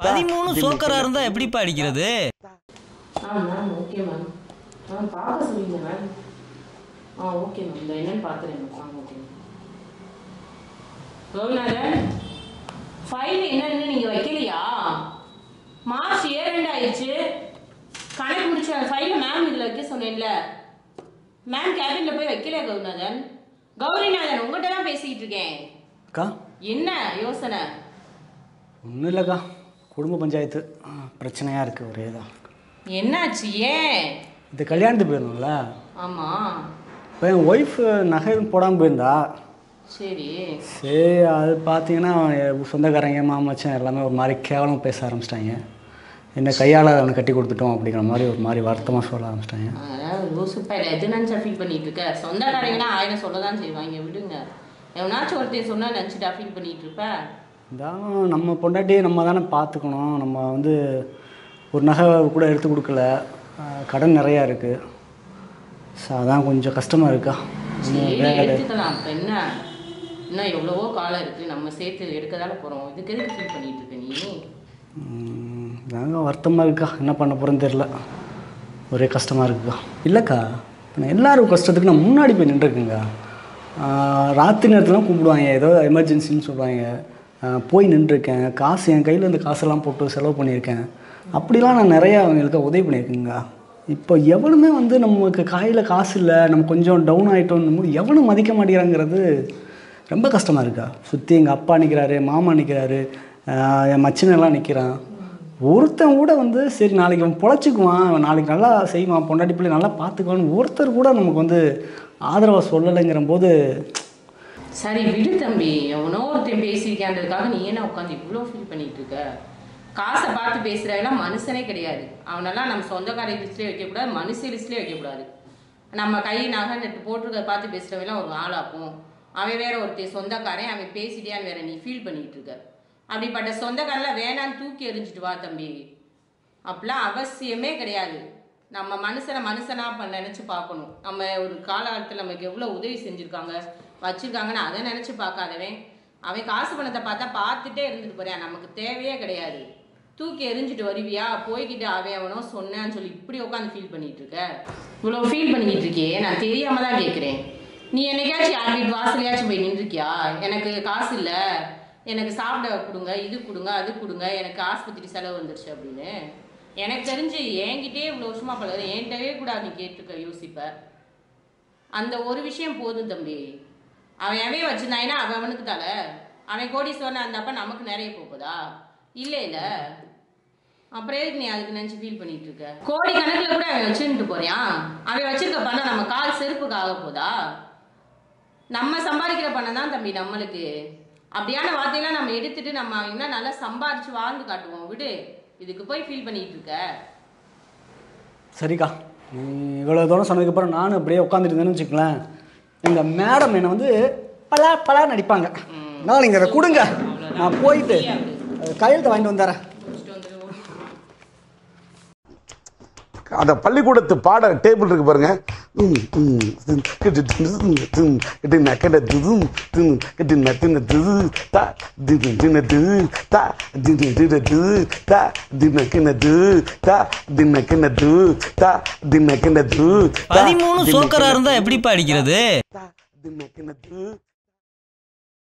பதிமூணு சோக்கரா இருந்தா எப்படிப்பா அடிக்கிறது ஆ மேம் ஓகே மேம் ஆ பார்க்க சொல்லுங்க மேம் ஆ ஓகே மேம் இந்த என்னன்னு பார்க்குறேன் மேம் ஆ ஓகே கோவிநாதன் ஃபைல் என்னன்னு நீங்கள் வைக்கலையா மார்ச் ஏழு ஆயிடுச்சு கணக்கு முடிச்ச ஃபைலை மேம் இதில் வைக்க சொன்னேன்ல மேம் கேபினில் போய் வைக்கலையா கௌரிநாதன் கௌரிநாதன் உங்கள்கிட்ட தான் பேசிக்கிட்டு இருக்கேன் அக்கா என்ன யோசனை ஒன்றும் இல்லைக்கா குடும்ப பஞ்சாயத்து ஆ, பிரச்சனையாக இருக்குது ஒரே தான் என்னாச்சு ஏன் இந்த கல்யாணத்துக்கு போயிருந்தோம்ல ஆமாம் இப்போ என் ஒய்ஃபு நகை போடாமல் போயிருந்தா சரி சரி அது பார்த்தீங்கன்னா என் சொந்தக்காரங்க மாமச்சான் எல்லாமே ஒரு மாதிரி கேவலம் பேச ஆரம்பிச்சிட்டாங்க என்ன கையால் அவனை கட்டி கொடுத்துட்டோம் அப்படிங்கிற மாதிரி ஒரு மாதிரி வருத்தமாக சொல்ல ஆரம்பிச்சிட்டாங்க அதான் லூசுப்பா இல்லை எது நினச்சா ஃபீல் பண்ணிட்டு இருக்க சொந்தக்காரங்கன்னா ஆயிரம் சொல்ல தான் செய்வாங்க விடுங்க எவனாச்சும் ஒருத்தன் சொன்னா நினச்சிட்டா ஃபீல் பண்ணிட்டு இருப்ப இருந்தாலும் நம்ம பொண்டாட்டியை நம்ம தானே பார்த்துக்கணும் நம்ம வந்து ஒரு நகை கூட எடுத்து கொடுக்கல ஆ, கடன் நிறையா இருக்குது ஸோ அதான் கொஞ்சம் கஷ்டமாக இருக்கா சரி எடுத்துக்கலாம் இப்போ என்ன இன்னும் எவ்வளவோ காலம் இருக்கு நம்ம சேர்த்து எடுக்க தானே போகிறோம் இதுக்கு எதுக்கு ஃபீல் பண்ணிட்டு இருக்க நீ ம், தாங்க வருத்தமாக இருக்கா என்ன பண்ண போகிறேன்னு தெரில ஒரே கஷ்டமாக இருக்குக்கா இல்லைக்கா இப்போ நான் எல்லாரும் கஷ்டத்துக்கு நான் முன்னாடி போய் நின்றுருக்குங்க ராத்திரி நேரத்துலாம் கூப்பிடுவாங்க ஏதோ எமர்ஜென்சின்னு சொல்லுவாங்க ஆ, போய் நின்றுருக்கேன் காசு என் கையில் இந்த காசெல்லாம் போட்டு செலவு பண்ணியிருக்கேன் அப்படிலாம் நான் நிறையா அவங்களுக்கு உதவி பண்ணியிருக்கேங்க இப்போ எவனுமே வந்து நமக்கு கையில் காசு இல்லை நம்ம கொஞ்சம் டவுன் ஆகிட்டோம் போது எவனும் மதிக்க மாட்டேங்கிறாங்கிறது ரொம்ப கஷ்டமாக இருக்கா சுற்றி எங்கள் அப்பா நிற்கிறாரு மாமா நிற்கிறாரு என் மச்சினெல்லாம் நிற்கிறான் ஒருத்தன் கூட வந்து சரி நாளைக்கு அவன் பொழைச்சிக்குவான் அவன் நாளைக்கு நல்லா செய்வான் பொண்டாட்டி பிள்ளை நல்லா பார்த்துக்குவான்னு ஒருத்தர் கூட நமக்கு வந்து ஆதரவாக சொல்லலைங்கிற போது சரி விடு தம்பி எவனோ ஒருத்தன் பேசியிருக்கான்றதுக்காக நீ என்ன உட்காந்து இவ்வளோ ஃபீல் பண்ணிட்டு இருக்க காசை பார்த்து பேசுகிறவெல்லாம் மனுஷனே கிடையாது அவனெல்லாம் நம்ம சொந்தக்கார லிஸ்ட்லேயே வைக்கக்கூடாது மனுஷ லிஸ்ட்லேயே வைக்கக்கூடாது நம்ம கை நகை நட்டு போட்டிருக்க பார்த்து பேசுகிறவெல்லாம் ஒரு ஆளாக்கும் அவன் வேற ஒருத்தன் சொந்தக்காரன் அவன் பேசிட்டியான்னு வேற நீ ஃபீல் பண்ணிட்டு இருக்க அப்படிப்பட்ட சொந்தக்காரெல்லாம் வேணான்னு தூக்கி எறிஞ்சிட்டு வா தம்பி அப்படிலாம் அவசியமே கிடையாது நம்ம மனுஷனை மனுஷனா பண்ண நினச்சி பார்க்கணும் நம்ம ஒரு காலகட்டத்தில் நமக்கு எவ்வளோ உதவி செஞ்சுருக்காங்க வச்சுருக்காங்கன்னு அதை நினச்சி பார்க்காதவன் அவன் காசு பணத்தை பார்த்தா பார்த்துட்டே இருந்துட்டு போறியான் நமக்கு தேவையே கிடையாது தூக்கி எறிஞ்சிட்டு வருவியா போய்கிட்டு அவன் அவனோ சொன்னேன்னு சொல்லி இப்படி உட்காந்து ஃபீல் பண்ணிட்டு இருக்க இவ்வளோ ஃபீல் பண்ணிக்கிட்டு இருக்கியே நான் தெரியாம தான் கேட்குறேன் நீ என்னைக்காச்சும் யார் வீட்டு வாசலையாச்சும் போய் நின்றுருக்கியா எனக்கு காசு இல்லை எனக்கு சாப்பிட கொடுங்க இது கொடுங்க அது கொடுங்க எனக்கு ஆஸ்பத்திரி செலவு வந்துருச்சு அப்படின்னு எனக்கு தெரிஞ்சு என்கிட்டயே இவ்வளோ வருஷமா பழகுது என்கிட்டவே கூட நீ கேட்டுக்க யோசிப்ப அந்த ஒரு விஷயம் போதும் தம்பி அவன் அவன் வச்சிருந்தாங்கன்னா அவன் அவனுக்கு தலை அவன் கோடீஸ்வரன் அந்தப்ப நமக்கு நிறைய போகுதா இல்லை இல்லை அப்புறம் எதுக்கு நீ அதுக்கு நினச்சி ஃபீல் பண்ணிட்டு இருக்க கோடி கணக்கில் கூட அவன் வச்சுட்டு போறியான் அவன் வச்சிருக்க பணம் நம்ம கால் செருப்புக்கு ஆக போதா நம்ம சம்பாதிக்கிற பணம் தான் தம்பி நம்மளுக்கு அப்படியான வார்த்தையெல்லாம் நம்ம எடுத்துட்டு நம்ம அவங்க நல்லா சம்பாரிச்சு வாழ்ந்து காட்டுவோம் விடு இதுக்கு போய் ஃபீல் பண்ணிட்டு இருக்க சரிக்கா நீ இவ்வளோ தூரம் சொன்னதுக்கப்புறம் நானும் அப்படியே உட்காந்துட்டு இருந்தேன்னு வச்சுக்கலேன் எங்கள் மேடம் என்னை வந்து பலா பலா நடிப்பாங்க நான் நீங்கள் அதை கொடுங்க நான் போயிட்டு அஹ், கையெழுத்து வாங்கிட்டு வந்துடுறேன் முடிச்சுட்டு வந்துடுவோம் அந்த பள்ளிக்கூடத்து பாட டேபிள் இருக்கு பாருங்க ம், ம், ம், கிட்டு தின்னு, தின்னு, தின்னு, கிட்டு நக்கட துதும், தின்னு, கிட்டு நக்குன துது, தா, தின்னு, தின்னு துது, தா, தின்னு, தின்னு துது, தா, தின்னக்கின துது, தா, தின்னக்கின துது, தா, தின்னக்கின துது, தா, பதிமூணு தின்னக்கின சோக்கரா இருந்தா எப்படிப்பா அடிக்கிறது தா, தின்னக்கின துது,